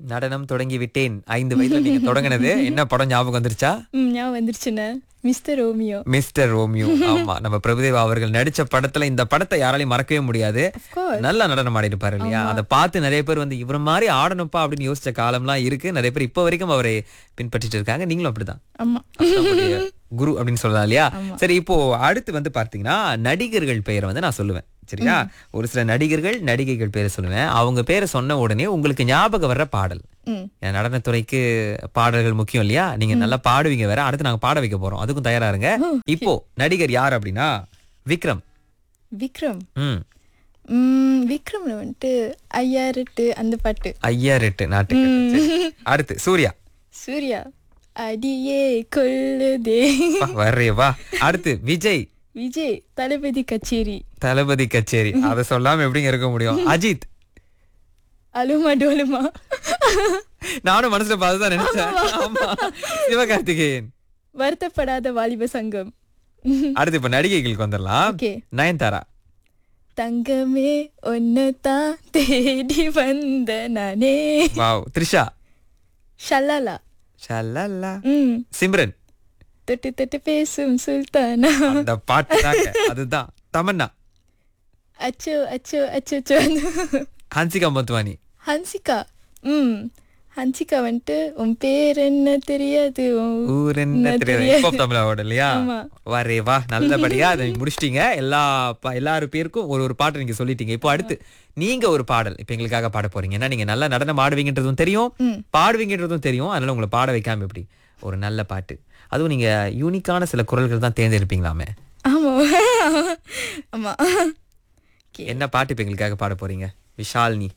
நடனம் தொடங்கி விட்டேன் ஐந்து வயதுல நீங்க தொடங்கினது என்ன படம் ஞாபகம் வந்துருச்சா ம் ஞாபகம் வந்துருச்சுண்ணே மிஸ்டர் ரோமியோ மிஸ்டர் ரோமியோ ஆமா நம்ம பிரபுதேவா அவர்கள் நடிச்ச படத்துல இந்த படத்தை யாராலையும் மறக்கவே முடியாது course. நல்லா நடனம் ஆடி இருப்பாரு இல்லையா அதை பார்த்து நிறைய பேர் வந்து இவர மாதிரி ஆடணும்ப்பா அப்படின்னு யோசிச்ச காலம்லாம் இருக்கு நிறைய பேர் இப்ப வரைக்கும் அவரை பின்பற்றிட்டு இருக்காங்க நீங்களும் அப்படிதான் ஆமா நம்முடைய குரு அப்படின்னு சொல்லலாம் இல்லையா சரி இப்போ அடுத்து வந்து பார்த்தீங்கன்னா நடிகர்கள் பெயரை வந்து நான் சொல்லுவேன் சரியா ஒரு சில நடிகர்கள் நடிகைகள் பேரை சொல்லுவேன் அவங்க பேரை சொன்ன உடனே உங்களுக்கு ஞாபகம் வர்ற பாடல் ம் என் நடனத்துறைக்கு பாடல்கள் முக்கியம் இல்லையா நீங்க நல்லா பாடுவீங்க வேற அடுத்து நாங்க பாட வைக்க போறோம் அதுக்கும் தயாரா இருங்க இப்போ நடிகர் யார் அப்படின்னா விக்ரம் விக்ரம் ம் ம் விக்ரம்ல வந்துட்டு ஐயாரெட்டு அந்த பாட்டு ஐயா ரெட்டு நாட்டுக்கு சரி. அடுத்து சூர்யா சூர்யா அடியே கொல்லுதே வா, வர்றே வா அடுத்து விஜய் விஜய் தளபதி கச்சேரி தளபதி கச்சேரி அதை சொல்லாம எப்படிங்க இருக்க முடியும் அஜித் அலுமா டோலுமா நானும் மனசுல பார்த்துதான் நினைச்சேன் ஆமா. சிவகார்த்திகேயன் வருத்தப்படாத வாலிப சங்கம் அடுத்து இப்ப நடிகைகளுக்கு வந்துடலாம் ஓகே நயன்தாரா தங்கமே ஒன்னதான் தேடி வந்த நானே வாவ் த்ரிஷா ஷல்லலா ஷல்லல்லா ம் சிம்ரன் தொட்டு தொட்டு பேசும் சுல்தானா அந்த பாட்டு தாங்க அதுதான் தமன்னா அச்சோ அச்சோ அச்சோ ஹன்சிகா மோத்வானி ஹன்சிகா ம் ஹன்சிகா வந்துட்டு உன் பேர் என்ன தெரியாது உன் ஊர் என்ன தெரியாது இப்போ தமிழாவோட இல்லையா ஆமா. வரே வா நல்லபடியா அதை முடிச்சிட்டீங்க எல்லா ப- எல்லாரு பேருக்கும் ஒரு ஒரு பாட்டு நீங்க சொல்லிட்டீங்க இப்போ அடுத்து நீங்க ஒரு பாடல் இப்ப எங்களுக்காக பாட போறீங்க ஏன்னா நீங்க நல்லா நடனம் ஆடுவீங்கன்றதும் தெரியும் ம். பாடுவீங்கன்றதும் தெரியும் அதனால உங்களை பாட வைக்காம எப்படி ஒரு நல்ல பாட்டு அதுவும் நீங்க யூனிக்கான சில குரல்கள் தான் தேர்ந்தெடுப்பீங்களாமே ஆமா ஆமா என்ன பாட்டு இப்ப எங்களுக்காக பாட போறீங்க விஷால்னி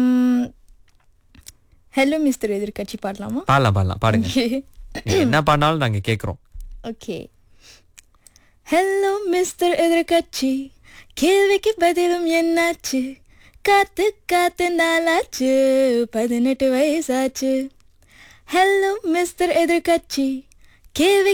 ஹலோ மிஸ்டர் எதிர்கட்சி பாடலாமா பாடலாம் பாடலாம் பாடுங்க ஓகே நீங்க என்ன பாடினாலும் நாங்க கேக்குறோம் ஓகே ஹலோ மிஸ்டர் எதிர்கட்சி கேள்விக்கு பதிலும் என்னாச்சு காத்து காத்து நாளாச்சு பதினெட்டு வயசாச்சு ஹலோ மிஸ்டர் எதிர்கட்சி கேள்வி